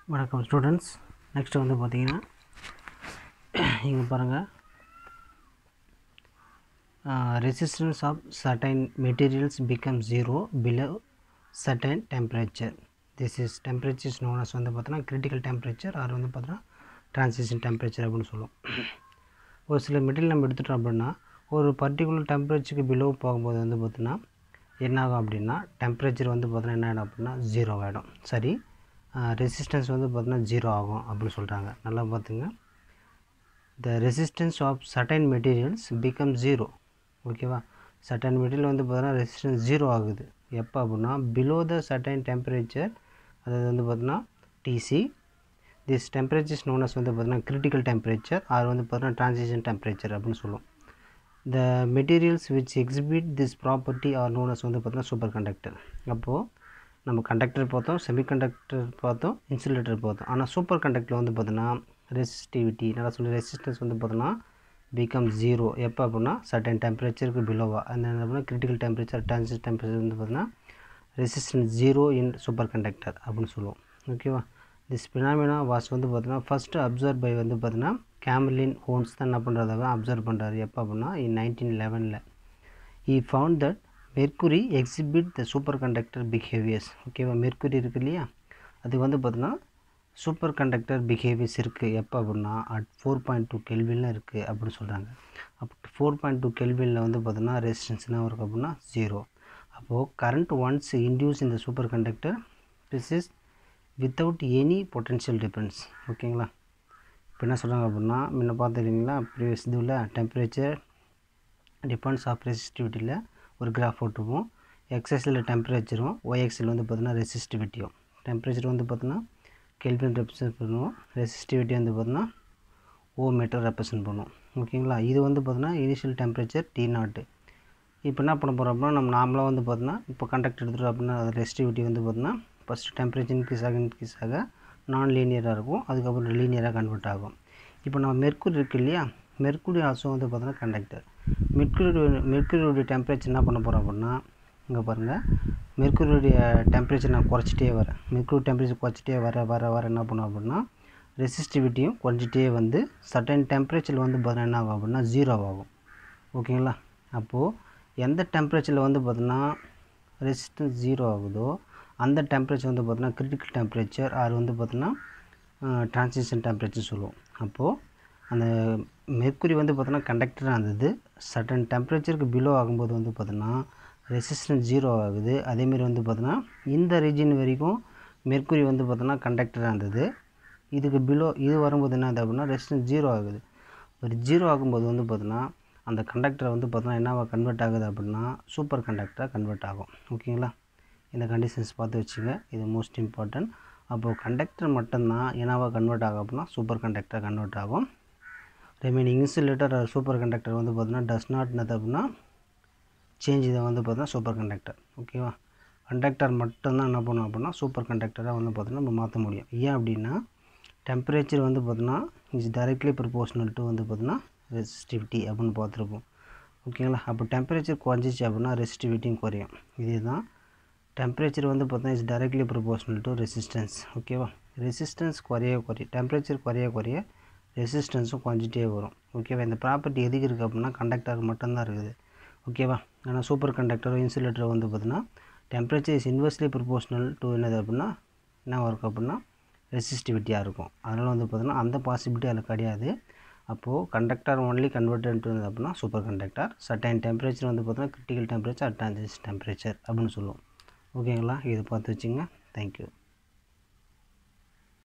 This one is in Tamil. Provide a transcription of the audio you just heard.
வணக்கம் ஸ்டூடெண்ட்ஸ் நெக்ஸ்ட் வந்து பார்த்தீங்கன்னா இங்கே பாருங்கள் resistance of certain materials become zero below certain temperature this is temperatures known as வந்து பார்த்தோன்னா கிரிட்டிக்கல் டெம்பரேச்சர் அது வந்து பார்த்தோன்னா டிரான்சிஷன் டெம்பரேச்சர் அப்படின்னு சொல்லுவோம் ஒரு சில மெட்டீரியல் நம்ம எடுத்துட்டோம் அப்படின்னா ஒரு பர்டிகுலர் டெம்பரேச்சருக்கு பிலோ போகும்போது வந்து பார்த்தோன்னா என்ன ஆகும் அப்படின்னா டெம்பரேச்சர் வந்து பார்த்தோன்னா என்ன ஆகிடும் அப்படின்னா ஜீரோ ஆகிடும் சரி ரெசிஸ்டன்ஸ் வந்து பார்த்தோன்னா ஜீரோ ஆகும் அப்படின்னு சொல்கிறாங்க நல்லா பார்த்துங்க the resistance of certain materials become zero ஓகேவா சர்டைன் மெட்டீரியல் வந்து பார்த்தோன்னா ரெசிஸ்டன்ஸ் ஜீரோ ஆகுது எப்போ அப்படின்னா பிலோ த சர்டைன் டெம்பரேச்சர் அதாவது வந்து பார்த்தோன்னா டிசி திஸ் டெம்பரேச்சர்ஸ் நோனஸ் வந்து பார்த்தோன்னா கிரிட்டிக்கல் டெம்பரேச்சர் அது வந்து பார்த்தோன்னா டிரான்சிஷன் டெம்பரேச்சர் அப்படின்னு சொல்லுவோம் the materials which exhibit this property are known as வந்து பார்த்தோன்னா சூப்பர் கண்டக்டர் அப்போது நம்ம கண்டக்டர் பார்த்தோம் செமிகண்டக்டர் பார்த்தோம் இன்சுலேட்டர் பார்த்தோம் ஆனால் சூப்பர் கண்டக்டர் வந்து பார்த்தோன்னா ரெசிஸ்டிவிட்டி நல்லா சொல்லி ரெசிஸ்டன்ஸ் வந்து பார்த்தோன்னா பிகம் ஜீரோ எப்போ அப்படின்னா சர்டன் டெம்பரேச்சருக்கு பிலோவா அந்த என்ன அப்படின்னா கிரிட்டிக்கல் டெம்பரேச்சர் டிரான்சிட் டெம்பரேச்சர் வந்து பார்த்தோன்னா resistance zero in super conductor அப்படின்னு சொல்லுவோம் ஓகேவா திஸ் பினாமினா வாஸ் வந்து பார்த்தோன்னா ஃபஸ்ட்டு அப்சர்வ் பை வந்து பார்த்தோன்னா கேமலின் ஹோன்ஸ் தான் என்ன பண்ணுறதாக அப்சர்வ் பண்ணுறாரு எப்போ அப்படின்னா இன் நைன்டீன் லெவனில் he found that mercury exhibit the super conductor behaviours ஓகேவா மெர்க்குரி இருக்கு இல்லையா அது வந்து பார்த்தோன்னா சூப்பர் கண்டக்டர் பிஹேவியர்ஸ் இருக்குது எப்போ அப்படின்னா அட் ஃபோர் பாயிண்ட் டூ கெல்வினில் இருக்குது அப்படின்னு சொல்கிறாங்க அப்போ ஃபோர் பாயிண்ட் டூ கெல்வினில் வந்து பார்த்தோன்னா ரெசிஸ்டன்ஸ் என்ன இருக்குது அப்படின்னா ஜீரோ அப்போது கரண்ட் ஒன்ஸ் இன்டியூஸ் இந்த super conductor this is without any potential difference ஓகேங்களா இப்போ என்ன சொல்கிறாங்க அப்படின்னா முன்ன பார்த்துருக்கீங்களா ப்ரீவியஸ் இதுவில் டெம்பரேச்சர் டிஃபரன்ஸ் ஆஃப் ரெசிஸ்டிவிட்டியில் ஒரு கிராஃப் போட்டுருப்போம் எக்ஸஸில் டெம்பரேச்சரும் ஒய்எக்ஸில் வந்து பார்த்தோன்னா ரெசிஸ்டிவிட்டியும் டெம்பரேச்சர் வந்து பார்த்தோன்னா கெல்வின் ரெப்ரசன்ட் பண்ணுவோம் ரெசிஸ்டிவிட்டி வந்து பார்த்தோன்னா ஓ மீட்டர் ரெப்ரசன்ட் பண்ணுவோம் ஓகேங்களா இது வந்து பார்த்தோன்னா இனிஷியல் டெம்பரேச்சர் டி நாட்டு இப்போ என்ன பண்ண போகிறோம் அப்படின்னா நம்ம நார்மலாக வந்து பார்த்தோன்னா இப்போ கண்டக்ட் எடுத்துகிட்டோம் அப்படின்னா அது ரெசிஸ்டிவிட்டி வந்து பார்த்தோன்னா ஃபஸ்ட்டு டெம்பரேச்சர் இன்க்ரீஸ் ஆக இன்க்ரீஸ் ஆக நான் லீனியராக இருக்கும் அதுக்கப்புறம் லீனியராக கன்வெர்ட் ஆகும் இப்போ நம்ம மெர்க்குரி இருக்குது இல்லையா மெர்க்குரி ஆல்சோ வந்து பார்த்தோன்னா கண்டக்டர் மெர்க்குரியோட மெர்க்குரியோடைய டெம்பரேச்சர் என்ன பண்ண போகிறோம் அப்படின்னா இங்கே பாருங்கள் மெர்க்குரியோடைய டெம்பரேச்சர் நான் குறைச்சிட்டே வரேன் மெர்க்குரி டெம்பரேச்சர் குறைச்சிட்டே வர வர வர என்ன பண்ணும் அப்படின்னா ரெசிஸ்டிவிட்டியும் குறைஞ்சிட்டே வந்து சர்டன் டெம்பரேச்சர் வந்து பார்த்தீங்கன்னா என்ன ஆகும் அப்படின்னா ஜீரோ ஆகும் ஓகேங்களா அப்போது எந்த டெம்பரேச்சரில் வந்து பார்த்தோன்னா ரெசிஸ்டன்ஸ் ஜீரோ ஆகுதோ அந்த டெம்பரேச்சர் வந்து பார்த்தோன்னா கிரிட்டிக்கல் டெம்பரேச்சர் அது வந்து பார்த்தோன்னா டிரான்சிஷன் டெம்பரேச்சர் சொல்லுவோம் அப்போது அந்த மெர்க்குரி வந்து பார்த்தோன்னா கண்டக்டராக இருந்தது சர்டன் டெம்பரேச்சருக்கு பிலோ ஆகும்போது வந்து பார்த்தோன்னா ரெசிஸ்டன்ஸ் ஜீரோ ஆகுது அதேமாரி வந்து பார்த்தோன்னா இந்த ரீஜன் வரைக்கும் மெர்க்குரி வந்து பார்த்தோன்னா கண்டக்டராக இருந்தது இதுக்கு பிலோ இது வரும்போது என்ன ஆகுது அப்படின்னா ரெசிஸ்டன்ஸ் ஜீரோ ஆகுது ஒரு ஜீரோ ஆகும்போது வந்து பார்த்தோன்னா அந்த கண்டக்டரை வந்து பார்த்தோன்னா என்னவா கன்வெர்ட் ஆகுது அப்படின்னா சூப்பர் கண்டக்டராக கன்வெர்ட் ஆகும் ஓகேங்களா இந்த கண்டிஷன்ஸ் பார்த்து வச்சுங்க இது மோஸ்ட் இம்பார்ட்டன்ட் அப்போது கண்டக்டர் மட்டும்தான் என்னவா கன்வெர்ட் ஆகும் அப்படின்னா சூப்பர் கண்டக்டராக கன்வெர்ட் ஆகும் ரிமைனிங் இன்சுலேட்டர் சூப்பர் கண்டக்டர் வந்து பார்த்தோன்னா டஸ் நாட் என்னது அப்படின்னா சேஞ்ச் இதை வந்து பார்த்தோன்னா சூப்பர் கண்டக்டர் ஓகேவா கண்டக்டர் மட்டும்தான் என்ன பண்ணும் அப்படின்னா சூப்பர் கண்டக்டராக வந்து பார்த்தோன்னா நம்ம மாற்ற முடியும் ஏன் அப்படின்னா டெம்பரேச்சர் வந்து பார்த்தோன்னா இஸ் டைரெக்ட்லி ப்ரொபோஷனல் டு வந்து பார்த்தோன்னா ரெசிஸ்டிவிட்டி அப்படின்னு பார்த்துருப்போம் ஓகேங்களா அப்போ டெம்பரேச்சர் குறைஞ்சிச்சு அப்படின்னா ரெசிஸ்டிவிட்டியும் குறையும் இதே தான் டெம்பரேச்சர் வந்து பார்த்தோன்னா is directly proportional to resistance ஓகேவா ரெசிஸ்டன்ஸ் குறைய குறைய டெம்பரேச்சர் குறைய குறைய ரெசிஸ்டன்ஸும் குறைஞ்சிட்டே வரும் ஓகேவா இந்த ப்ராப்பர்ட்டி எதுக்கு இருக்குது அப்படின்னா கண்டக்டர் மட்டும்தான் இருக்குது ஓகேவா ஆனால் சூப்பர் கண்டக்டரோ இன்சுலேட்டரோ வந்து பார்த்தீங்கன்னா temperature is inversely proportional to என்னது அப்படின்னா என்ன இருக்கும் அப்படின்னா ரெசிஸ்டிவிட்டியாக இருக்கும் அதனால் வந்து பார்த்தீங்கன்னா அந்த பாசிபிலிட்டி அதில் கிடையாது அப்போது கண்டக்டர் ஒன்லி கன்வெர்டட் டு அப்படின்னா சூப்பர் கண்டக்டர் சர்டைன் டெம்பரேச்சர் வந்து பார்த்தீங்கன்னா கிரிட்டிக்கல் டெம்பரேச்சர் அட்டான்ஜஸ் டெம்பரேச்சர் அப்படின்னு சொல்லுவோம் ஓகேங்களா இது பார்த்து வச்சுங்க தேங்க்யூ